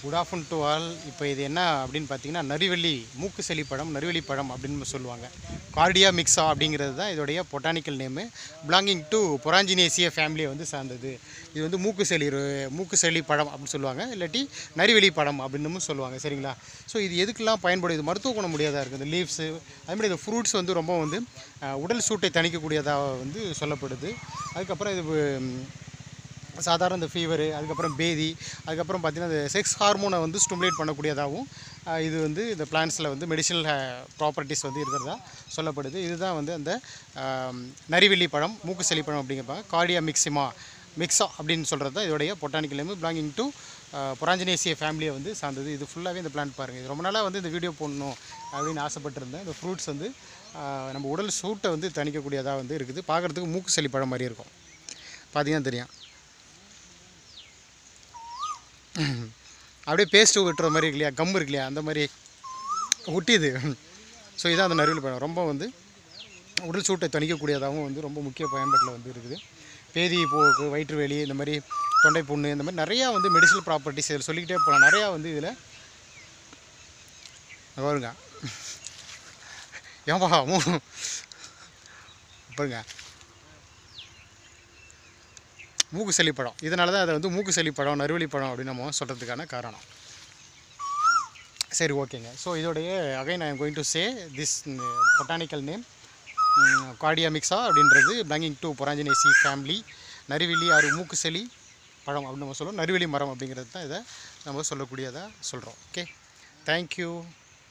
good afternoon to all இப்போ இது என்ன அப்படின்னு பார்த்தீங்கன்னா நரிவள்ளி மூக்கு செலி பழம் நரிவள்ளி பழம் அப்படின்னு சொல்லுவாங்க கார்டியா மிக்ஸா அப்படிங்கிறது தான் இதோடைய botanical name belonging to Boraginaceae ஃபேமிலியை வந்து சார்ந்தது இது வந்து மூக்கு செலி ரு- மூக்கு செலி பழம் அப்படின்னு சொல்லுவாங்க இல்லாட்டி நரிவெளி பழம் அப்படின்னு சொல்லுவாங்க சரிங்களா ஸோ இது எதுக்கெல்லாம் பயன்படுது மருத்துவ குணம் முடியாதா இருக்குது இந்த லீவ்ஸு அதுமாதிரி இந்த ஃப்ரூட்ஸ் வந்து ரொம்ப வந்து அஹ், உடல் சூட்டை தணிக்கக்கூடியதாக வந்து சொல்லப்படுது அதுக்கப்புறம் இது ம், சாதாரண இந்த ஃபீவரு அதுக்கப்புறம் பேதி அதுக்கப்புறம் பார்த்திங்கன்னா இந்த செக்ஸ் ஹார்மோனை வந்து ஸ்டிமுலேட் பண்ணக்கூடியதாகவும் ஆஹ், இது வந்து இந்த பிளான்ஸில் வந்து மெடிசினல் ப்ராப்பர்ட்டிஸ் வந்து இருக்கிறதா சொல்லப்படுது இதுதான் வந்து அந்த ஆம், நரிவெள்ளி பழம் மூக்கு செலி பழம் அப்படிங்கிறப்பாங்க கார்டியா மிக்சிமா மிக்ஸா அப்படின்னு சொல்கிறது தான் இதோடைய botanical name belonging to Boraginaceae ஃபேமிலியை வந்து சார்ந்தது இது ஃபுல்லாகவே இந்த பிளான்ட் பாருங்கள் இது ரொம்ப நாளாக வந்து இந்த வீடியோ போடணும் அப்படின்னு ஆசைப்பட்டிருந்தேன் இந்த ஃப்ரூட்ஸ் வந்து ஆஹ், நம்ம உடல் சூட்டை வந்து தணிக்கக்கூடியதாக வந்து இருக்குது பார்க்குறதுக்கு மூக்கு செலி பழம் மாதிரி இருக்கும் பார்த்தீங்கன்னா தெரியும் அப்படியே பேஸ்ட்டு விட்டுற மாதிரி இருக்கு இல்லையா கம் இருக்கு இல்லையா அந்த மாதிரி ஒட்டிது ஸோ இதான் அந்த நறுவில் பழம் ரொம்ப வந்து உடல் சூட்டை தணிக்கக்கூடியதாகவும் வந்து ரொம்ப முக்கிய பயன்பாட்டில் வந்து இருக்குது பேதி போக்கு வயிற்று வலி இந்த மாதிரி தொண்டை புண்ணு இந்த மாதிரி நிறையா வந்து மெடிசனல் ப்ராப்பர்ட்டிஸ் இதில் சொல்லிக்கிட்டே போகலாம் நிறையா வந்து இதில் பாருங்க ஏன்பா மூ பாருங்க மூக்கு செலி பழம் இதனால தான் அதை வந்து மூக்கு செலி பழம் நறுவலி பழம் அப்படின்னு நம்ம சொல்கிறதுக்கான காரணம் சரி ஓகேங்க ஸோ இதோடைய again I am going to say this botanical name Cordia myxa அப்படின்றது பிலாங்கிங் டு பொராஞ்சினேசி ஃபேமிலி நறுவிலி ஆறு மூக்கு செலி பழம் அப்படின்னு நம்ம சொல்லுவோம் நறுவெளி மரம் அப்படிங்கிறது தான் இதை நம்ம சொல்லக்கூடியதாக சொல்கிறோம் ஓகே தேங்க்யூ